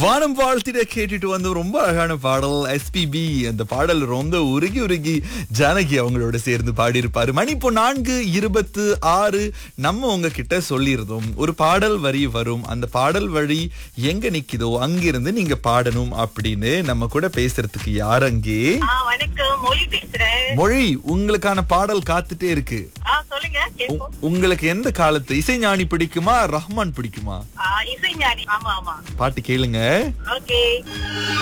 வானம் வாழ்த்திட கேட்டுட்டு வந்து ரொம்ப அழகான பாடல் எஸ்பிபி அந்த பாடல் ரொம்ப உருகி உருகி ஜானகி அவங்களோட சேர்ந்து பாடியிருப்பாரு மணி இப்போ நான்கு இருபத்து ஆறு நம்ம உங்ககிட்ட சொல்லியிருந்தோம் ஒரு பாடல் வரி வரும் அந்த பாடல் வழி எங்க நிக்குதோ அங்கிருந்து நீங்க பாடணும் அப்படின்னு நம்ம கூட பேசுறதுக்கு யார் அங்கே ஆ, வணக்கம் மொழி பேசுறேன் மொழி உங்களுக்கான பாடல் காத்துட்டே இருக்கு ஆ சொல்லுங்க உ- கேட்போம் உங்களுக்கு எந்த காலத்து இசைஞானி பிடிக்குமா ரஹ்மான் பிடிக்குமா ஆ, இசைஞானி ஆமா ஆமா பாட்டு கேளுங்க ஓகே